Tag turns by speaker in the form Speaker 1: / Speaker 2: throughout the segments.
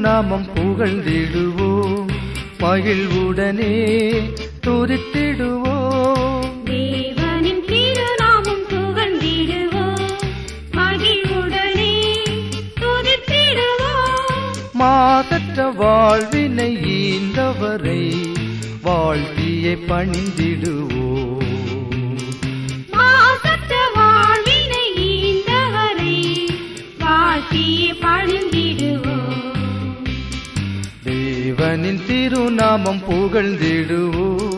Speaker 1: திருநாமம் புகழ்ந்திடுவோம் மகிழ்வுடனே துதித்திடுவோம்
Speaker 2: தேவனின் திருநாமம் புகழ்ந்திடுவோம் மகிழ்வுடனே துதித்திடுவோம்
Speaker 1: மாசற்ற வாழ்வினை ஈந்தவரை வாழ்த்தியை பணிந்திடுவோம்
Speaker 2: மாசற்ற வாழ்வினை ஈந்தவரை வாழ்த்தியே பணிந்திடுவோம்
Speaker 1: தேவனின் திருநாமம் புகழ்ந்திடுவோம்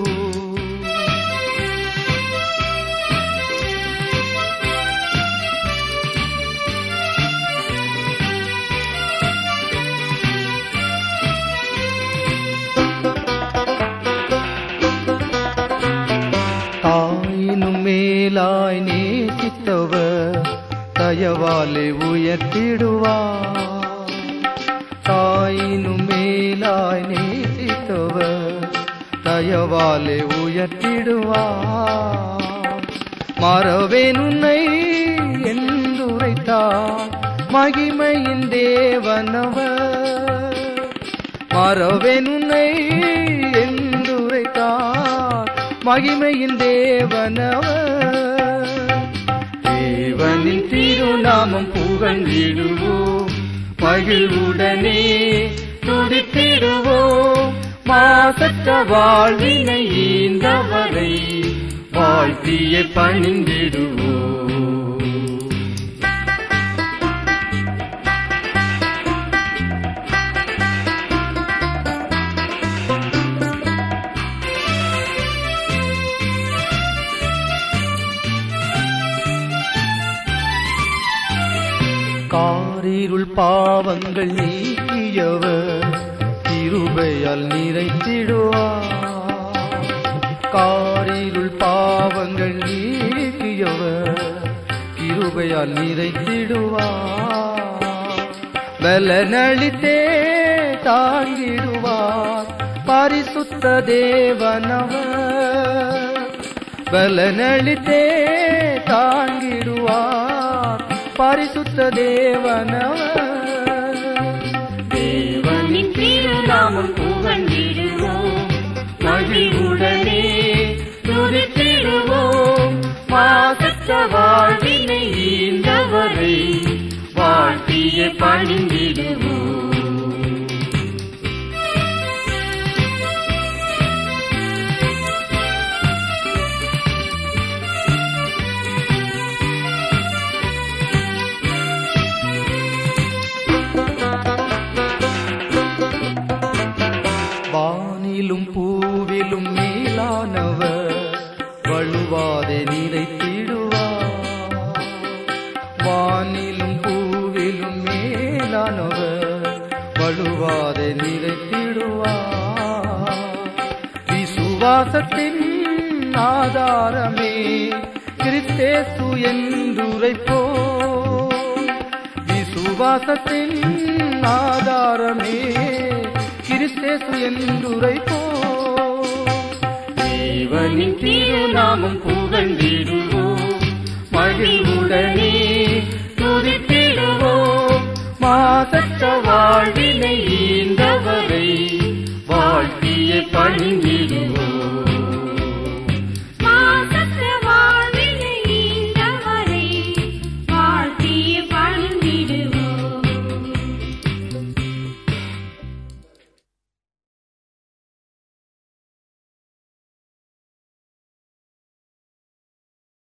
Speaker 1: தாயினும் மேலாய் நேசித்தவர் தயவாலே உயர்த்திடுவார் தாயினும் மேலாய் நேசித்தவர் தயவாலே உயர்த்திடுவார் மறவேன் உன்னை என்றுரைத்தார் மகிமையின் தேவனவர் மறவேன் உன்னை என்றுரைத்தார் மகிமையின் தேவனவர் தேவனின் திருநாமம் புகழ்ந்திடுவோம் மகிழ்வுடனே துதித்திடுவோம் மாசற்ற வாழ்வினை ஈந்தவரை வாழ்த்திய பணிந்திடுவோம் காரிருள் பாவங்கள் நீக்கியவர் கிருபையால் நிறைத்திடுவார் காரிருள் பாவங்கள் நீக்கியவர் கிருபையால் நிறைத்திடுவார் பலனளித்தே தாங்கிடுவார் பரிசுத்த தேவனவர் பலனளித்தே தாங்கிடுவார் பரிசுத்த தேவனவர் தேவனின் திருநாமம் புகழ்ந்திடுவோம் மகிழ்வுடனே துதித்திடுவோம் மாசற்ற வாழ்வினை ஈந்தவரை வாழ்த்திய பணிந்திடுவோம் வானிலும் பூவிலும் மேலானவர் வழுவாதே நிலைத்திடுவார் வானிலும் பூவிலும் மேலானவர் வழுவாதே நிலைத்திடுவார் விசுவாசத்தின் ஆதாரமே கிறிஸ்தேசு என்றுரைப்போ விசுவாசத்தின் ஆதாரமே கிறிஸ்தேசு என்றுரைப்போ தேவனின் திருநாமம் புகழ்ந்திடுவோம் மகிழ்வுடனே துதித்திடுவோம் மாசற்ற வாழ்வினை ஈந்தவரை வாழ்த்திய பணிந்திடுவோம்